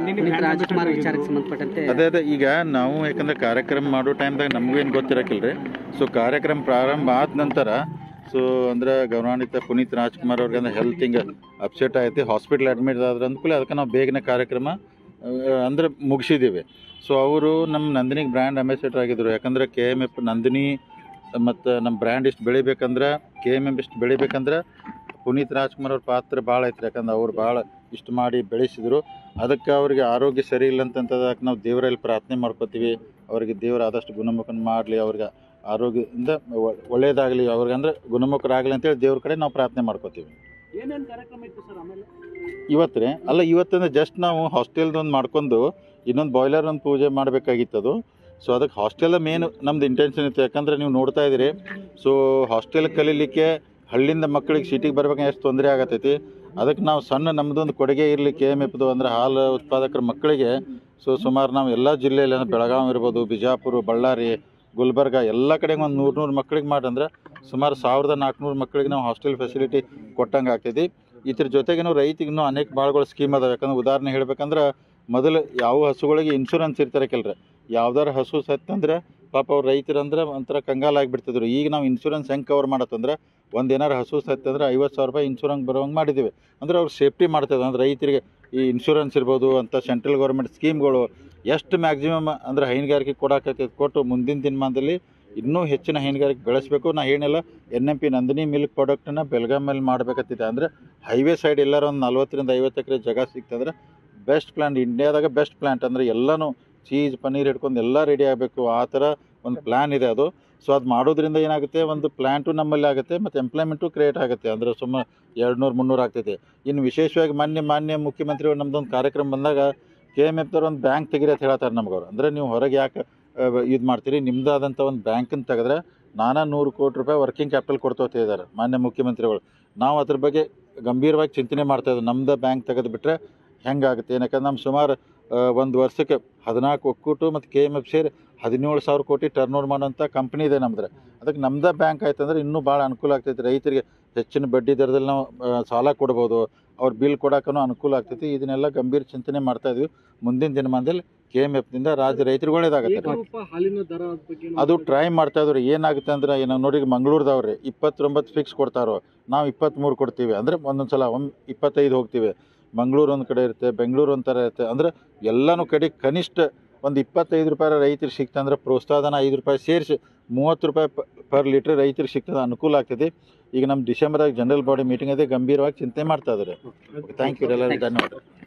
ಪುನೀತ್ ರಾಜ್ಕುಮಾರ್ ವಿಚಾರಕ್ಕೆ ಸಂಬಂಧಪಟ್ಟಂತೆ ಅದೇ ಅದೇ ಈಗ ನಾವು ಯಾಕಂದ್ರೆ ಕಾರ್ಯಕ್ರಮ ಮಾಡೋ ಟೈಮ್ದಾಗ ನಮಗೂ ಏನು ಗೊತ್ತಿರಕ್ಕಿಲ್ರಿ ಸೊ ಕಾರ್ಯಕ್ರಮ ಪ್ರಾರಂಭ ಆದ ನಂತರ ಸೊ ಅಂದ್ರೆ ಗೌರವಾನ್ವಿತ ಪುನೀತ್ ರಾಜ್ಕುಮಾರ್ ಅವ್ರಿಗೆ ಅಂದ್ರೆ ಹೆಲ್ತ್ ಹಿಂಗೆ ಅಪ್ಸೆಟ್ ಆಯ್ತು ಹಾಸ್ಪಿಟ್ಲ್ ಅಡ್ಮಿಟ್ ಆದ್ರೆ ಅಂದ್ಕೂಲೆ ಅದಕ್ಕೆ ನಾವು ಬೇಗನೆ ಕಾರ್ಯಕ್ರಮ ಆ, ಅಂದ್ರೆ ಮುಗಿಸಿದ್ದೀವಿ ಸೊ ಅವರು ನಮ್ಮ ನಂದಿನಿಗೆ ಬ್ರ್ಯಾಂಡ್ ಅಂಬಾಸಿಡರ್ ಆಗಿದ್ರು ಯಾಕಂದ್ರೆ ಕೆ ಎಮ್ ಎಫ್ ನಂದಿನಿ ಮತ್ತು ನಮ್ಮ ಬ್ರ್ಯಾಂಡ್ ಇಷ್ಟು ಬೆಳಿಬೇಕಂದ್ರೆ ಕೆ ಎಮ್ ಎಫ್ ಇಷ್ಟು ಬೆಳಿಬೇಕಂದ್ರೆ ಪುನೀತ್ ರಾಜ್ಕುಮಾರ್ ಅವ್ರ ಪಾತ್ರ ಭಾಳ ಐತ್ರಿ ಯಾಕಂದ್ರೆ ಅವ್ರು ಭಾಳ ಇಷ್ಟು ಮಾಡಿ ಬೆಳೆಸಿದ್ರು ಅದಕ್ಕೆ ಅವ್ರಿಗೆ ಆರೋಗ್ಯ ಸರಿ ಇಲ್ಲ ಅಂತಂತದಕ್ಕೆ ನಾವು ದೇವರಲ್ಲಿ ಪ್ರಾರ್ಥನೆ ಮಾಡ್ಕೋತೀವಿ ಅವರಿಗೆ ದೇವರು ಆದಷ್ಟು ಗುಣಮುಖನ ಮಾಡಲಿ ಅವ್ರಿಗೆ ಆರೋಗ್ಯದಿಂದ ಒ- ಒಳ್ಳೇದಾಗಲಿ ಅವ್ರಿಗೆ ಅಂದ್ರೆ ಗುಣಮುಖರಾಗಲಿ ಅಂತೇಳಿ ದೇವ್ರ ಕಡೆ ನಾವು ಪ್ರಾರ್ಥನೆ ಮಾಡ್ಕೋತೀವಿ ಏನೇನು ಕಾರ್ಯಕ್ರಮ ಇತ್ತು ಸರ್ ಆಮೇಲೆ ಇವತ್ತು ರೀ ಅಲ್ಲ ಇವತ್ತಂದ್ರೆ ಜಸ್ಟ್ ನಾವು ಹಾಸ್ಟೆಲ್ದು ಒಂದು ಮಾಡ್ಕೊಂಡು ಇನ್ನೊಂದು ಬಾಯ್ಲರ್ ಒಂದು ಪೂಜೆ ಮಾಡಬೇಕಾಗಿತ್ತು ಅದು ಸೊ ಅದಕ್ಕೆ ಹಾಸ್ಟೆಲ್ ಮೇನ್ ನಮ್ದು ಇಂಟೆನ್ಷನ್ ಇತ್ತು ಯಾಕಂದ್ರೆ ನೀವು ನೋಡ್ತಾ ಇದ್ದೀರಿ ಸೊ ಹಾಸ್ಟೆಲ್ ಕಲೀಲಿಕ್ಕೆ ಹಳ್ಳಿಯಿಂದ ಮಕ್ಕಳಿಗೆ ಸಿಟಿಗೆ ಬರ್ಬೇಕಂದ್ರೆ ಎಷ್ಟು ತೊಂದರೆ ಆಗತೈತಿ ಅದಕ್ಕೆ ನಾವು ಸಣ್ಣ ನಮ್ಮದೊಂದು ಕೊಡುಗೆ ಇರಲಿ ಕೆ ಎಮ್ ಎಫ್ದು ಅಂದ್ರೆ ಹಾಲು ಉತ್ಪಾದಕರ ಮಕ್ಕಳಿಗೆ ಸೊ ಸುಮಾರು ನಾವು ಎಲ್ಲ ಜಿಲ್ಲೆಯಲ್ಲಿ ಅಂದ್ರೆ ಬೆಳಗಾವಿ ಇರ್ಬೋದು ಬಿಜಾಪುರ ಬಳ್ಳಾರಿ ಗುಲ್ಬರ್ಗ ಎಲ್ಲ ಕಡೆಗೆ ಒಂದು ನೂರು ನೂರು ಮಕ್ಕಳಿಗೆ ಮಾಡಂದ್ರೆ ಸುಮಾರು ಸಾವಿರದ ನಾಲ್ಕುನೂರು ಮಕ್ಕಳಿಗೆ ನಾವು ಹಾಸ್ಟೆಲ್ ಫೆಸಿಲಿಟಿ ಕೊಟ್ಟಂಗೆ ಆಗ್ತೈತಿ ಇದ್ರ ಜೊತೆಗೆ ನಾವು ರೈತಿಗೆ ಇನ್ನೂ ಅನೇಕ ಭಾಳಗಳು ಸ್ಕೀಮ್ ಅದಾವೆ ಯಾಕಂದ್ರೆ ಉದಾಹರಣೆ ಹೇಳ್ಬೇಕಂದ್ರೆ ಮೊದಲು ಯಾವ ಹಸುಗಳಿಗೆ ಇನ್ಶೂರೆನ್ಸ್ ಇರ್ತಾರೆ ಕೆಲ್ರೆ ಯಾವ್ದಾರು ಹಸು ಸತ್ತಂದ್ರೆ ಪಾಪ ಅವ್ರು ರೈತರಂದ್ರೆ ಒಂಥರ ಕಂಗಾಲಾಗಿಬಿಡ್ತಿದ್ರು ಈಗ ನಾವು ಇನ್ಶೂರೆನ್ಸ್ ಹೆಂಗೆ ಕವರ್ ಮಾಡತ್ತಂದ್ರೆ ಒಂದು ಏನಾರು ಹಸು ಸತ್ತಂದ್ರೆ ಐವತ್ತು ಸಾವಿರ ರೂಪಾಯಿ ಇನ್ಶೂರೆನ್ಸ್ ಬರೋಂಗೆ ಮಾಡಿದ್ದೀವಿ ಅಂದ್ರೆ ಅವ್ರು ಸೇಫ್ಟಿ ಮಾಡ್ತದೆ ಅಂದ್ರೆ ರೈತರಿಗೆ ಈ ಇನ್ಶೂರೆನ್ಸ್ ಇರ್ಬೋದು ಅಂತ ಸೆಂಟ್ರಲ್ ಗೌರ್ಮೆಂಟ್ ಸ್ಕೀಮ್ಗಳು ಎಷ್ಟು ಮ್ಯಾಕ್ಸಿಮಮ್ ಅಂದ್ರೆ ಹೈನುಗಾರಿಕೆ ಕೊಡಾಕತ್ತೈತೆ ಕೊಟ್ಟು ಮುಂದಿನ ದಿನಮಾನದಲ್ಲಿ ಇನ್ನೂ ಹೆಚ್ಚಿನ ಹೈನುಗಾರಿಕೆ ಬೆಳೆಸಬೇಕು ನಾ ಏನಿಲ್ಲ N M P Nandini milk ಪ್ರಾಡಕ್ಟನ್ನ ಬೆಳಗಾಮಲ್ಲಿ ಮಾಡಬೇಕತ್ತಿದೆ ಅಂದರೆ ಹೈವೇ ಸೈಡ್ ಎಲ್ಲಾರು ಒಂದು ನಲ್ವತ್ತರಿಂದ ಐವತ್ತು ಎಕರೆ ಜಾಗ ಸಿಕ್ತಂದ್ರೆ ಬೆಸ್ಟ್ ಪ್ಲ್ಯಾಂಟ್ ಇಂಡಿಯಾದಾಗ ಬೆಸ್ಟ್ ಪ್ಲ್ಯಾಂಟ್ ಅಂದರೆ ಎಲ್ಲನೂ ಚೀಸ್ ಪನ್ನೀರ್ ಹಿಡ್ಕೊಂಡು ಎಲ್ಲ ರೆಡಿ ಆಗಬೇಕು ಆ ಥರ ಒಂದು ಪ್ಲ್ಯಾನ್ ಇದೆ ಅದು ಸೊ ಅದು ಮಾಡೋದ್ರಿಂದ ಏನಾಗುತ್ತೆ ಒಂದು ಪ್ಲ್ಯಾಂಟು ನಮ್ಮಲ್ಲಿ ಆಗುತ್ತೆ ಮತ್ತು ಎಂಪ್ಲಾಯ್ಮೆಂಟು ಕ್ರಿಯೇಟ್ ಆಗುತ್ತೆ ಅಂದರೆ ಸುಮ್ಮ ಎರಡು ನೂರು ಮುನ್ನೂರು ಆಗ್ತೈತೆ ಇನ್ನು ವಿಶೇಷವಾಗಿ ಮಾನ್ಯ ಮಾನ್ಯ ಮುಖ್ಯಮಂತ್ರಿಗಳು ನಮ್ದೊಂದು ಕಾರ್ಯಕ್ರಮ ಬಂದಾಗ ಕೆ ಎಮ್ ಎಫ್ದವ್ರು ಒಂದು ಬ್ಯಾಂಕ್ ತೆಗೀರಿ ಅಂತ ಹೇಳ್ತಾರೆ ನಮ್ಗೆ ಅವ್ರು ಅಂದರೆ ನೀವು ಹೊರಗೆ ಯಾಕೆ ಇದು ಮಾಡ್ತೀರಿ ನಿಮ್ಮದಾದಂಥ ಒಂದು ಬ್ಯಾಂಕನ್ನು ತೆಗೆದ್ರೆ ನಾನಾ ನೂರು ಕೋಟಿ ರೂಪಾಯಿ ವರ್ಕಿಂಗ್ ಕ್ಯಾಪಿಟಲ್ ಕೊಡ್ತೋತ ಇದ್ದಾರೆ ಮಾನ್ಯ ಮುಖ್ಯಮಂತ್ರಿಗಳು ನಾವು ಅದ್ರ ಬಗ್ಗೆ ಗಂಭೀರವಾಗಿ ಚಿಂತನೆ ಮಾಡ್ತಾ ಇದ್ದೀವಿ ನಮ್ಮದು ಬ್ಯಾಂಕ್ ತೆಗೆದು ಬಿಟ್ಟರೆ ಹೆಂಗಾಗುತ್ತೆ ಏನಕ್ಕೆ ನಮ್ಮ ಸುಮಾರು ಒಂದು ವರ್ಷಕ್ಕೆ ಹದಿನಾಲ್ಕು ಒಕ್ಕೂಟು ಮತ್ತು ಕೆ ಎಮ್ ಎಫ್ ಸೇರಿ ಹದಿನೇಳು ಸಾವಿರ ಕೋಟಿ ಟರ್ನ್ ಓವರ್ ಮಾಡೋಂಥ ಕಂಪ್ನಿ ಇದೆ ನಮ್ದು ಅದಕ್ಕೆ ನಮ್ದೇ ಬ್ಯಾಂಕ್ ಆಯ್ತು ಅಂದ್ರೆ ಇನ್ನೂ ಭಾಳ ಅನುಕೂಲ ಆಗ್ತೈತಿ ರೈತರಿಗೆ ಹೆಚ್ಚಿನ ಬಡ್ಡಿ ದರದಲ್ಲಿ ನಾವು ಆ, ಸಾಲ ಕೊಡ್ಬೋದು ಅವ್ರ ಬಿಲ್ ಕೊಡೋಕ್ಕೂ ಅನುಕೂಲ ಆಗ್ತೈತಿ ಇದನ್ನೆಲ್ಲ ಗಂಭೀರ ಚಿಂತನೆ ಮಾಡ್ತಾ ಇದೀವಿ ಮುಂದಿನ ದಿನಮಾನದಲ್ಲಿ ಕೆ ಎಮ್ ಎಫ್ನಿಂದ ರಾಜ್ಯ ರೈತರಿಗೆ ಒಳ್ಳೇದಾಗುತ್ತೆ ಏಕರೂಪ ಹಾಲಿನ ದರ ಬಗ್ಗೆ ಅದು ಟ್ರೈ ಮಾಡ್ತಾ ಇದ್ರು ಏನಾಗುತ್ತೆ ಅಂದ್ರೆ ಏನು ನೋಡಿ ಮಂಗಳೂರದವ್ರಿ ಇಪ್ಪತ್ತೊಂಬತ್ತು ಫಿಕ್ಸ್ ಕೊಡ್ತಾರೋ ನಾವು ಇಪ್ಪತ್ತ್ಮೂರು ಕೊಡ್ತೀವಿ ಅಂದರೆ ಒಂದೊಂದು ಸಲ ಒಮ್ಮೆ ಇಪ್ಪತ್ತೈದು ಹೋಗ್ತೀವಿ ಮಂಗಳೂರು ಒಂದು ಕಡೆ ಇರುತ್ತೆ ಬೆಂಗಳೂರು ಒಂಥರ ಇರುತ್ತೆ ಅಂದರೆ ಎಲ್ಲನೂ ಕಡೆ ಕನಿಷ್ಠ ಒಂದು ಇಪ್ಪತ್ತೈದು ರೂಪಾಯಿ ರೈತರಿಗೆ ಸಿಕ್ತಂದ್ರೆ ಪ್ರೋತ್ಸಾಹನ ಐದು ರೂಪಾಯಿ ಸೇರಿಸಿ ಮೂವತ್ತು ರೂಪಾಯಿ ಪರ್ ಲೀಟ್ರ್ ರೈತರಿಗೆ ಸಿಗ್ತದೆ ಅನುಕೂಲ ಆಗ್ತದೆ ಈಗ ನಮ್ಮ ಡಿಸೆಂಬರ್ದಾಗ ಜನರಲ್ ಬಾಡಿ ಮೀಟಿಂಗ್ ಅದೇ ಗಂಭೀರವಾಗಿ ಚಿಂತೆ ಮಾಡ್ತಾ ಇದ್ದಾರೆ ಥ್ಯಾಂಕ್ ಯು ಎಲ್ಲರಿಗೂ ಧನ್ಯವಾದ